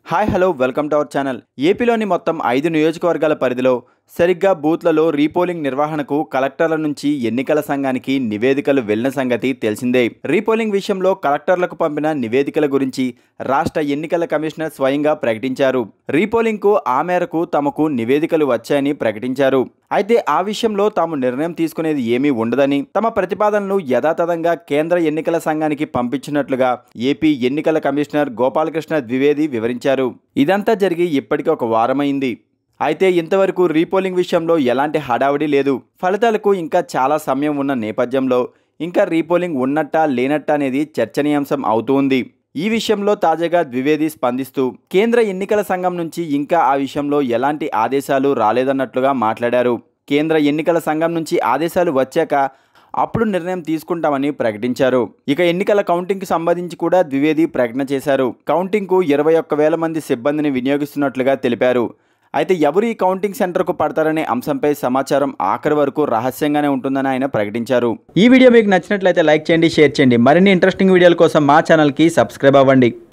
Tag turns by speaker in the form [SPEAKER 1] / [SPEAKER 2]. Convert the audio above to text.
[SPEAKER 1] hi hello welcome to our channel ఏపీలోని మొత్తం ఐదు నియోజకవర్గాల పరిధిలో సరిగ్గా బూత్లలో రీపోలింగ్ నిర్వహణకు కలెక్టర్ల నుంచి ఎన్నికల సంఘానికి నివేదికలు వెళ్లిన సంగతి తెలిసిందే రీపోలింగ్ విషయంలో కలెక్టర్లకు పంపిన నివేదికల గురించి రాష్ట్ర ఎన్నికల కమిషనర్ స్వయంగా ప్రకటించారు రీపోలింగ్కు ఆ మేరకు తమకు నివేదికలు వచ్చాయని ప్రకటించారు అయితే ఆ విషయంలో తాము నిర్ణయం తీసుకునేది ఏమీ ఉండదని తమ ప్రతిపాదనలు యథాతథంగా కేంద్ర ఎన్నికల సంఘానికి పంపించినట్లుగా ఏపీ ఎన్నికల కమిషనర్ గోపాలకృష్ణ ద్వివేది వివరించారు ఇదంతా జరిగి ఇప్పటికి ఒక వారమైంది అయితే ఇంతవరకు రీపోలింగ్ విషయంలో ఎలాంటి హడావిడి లేదు ఫలితాలకు ఇంకా చాలా సమయం ఉన్న నేపథ్యంలో ఇంకా రీపోలింగ్ ఉన్నట్టా లేనట్టా అనేది చర్చనీయాంశం అవుతూ ఉంది ఈ విషయంలో తాజాగా ద్వివేది స్పందిస్తూ కేంద్ర ఎన్నికల సంఘం నుంచి ఇంకా ఆ విషయంలో ఎలాంటి ఆదేశాలు రాలేదన్నట్లుగా మాట్లాడారు కేంద్ర ఎన్నికల సంఘం నుంచి ఆదేశాలు వచ్చాక అప్పుడు నిర్ణయం తీసుకుంటామని ప్రకటించారు ఇక ఎన్నికల కౌంటింగ్కి సంబంధించి కూడా ద్వివేది ప్రకటన చేశారు కౌంటింగ్కు ఇరవై ఒక్క వేల మంది సిబ్బందిని వినియోగిస్తున్నట్లుగా తెలిపారు అయితే ఎవరు ఈ కౌంటింగ్ సెంటర్కు పడతారనే అంశంపై సమాచారం ఆఖరి వరకు రహస్యంగానే ఉంటుందని ఆయన ప్రకటించారు ఈ వీడియో మీకు నచ్చినట్లయితే లైక్ చేయండి షేర్ చేయండి మరిన్ని ఇంట్రెస్టింగ్ వీడియోల కోసం మా ఛానల్కి సబ్స్క్రైబ్ అవ్వండి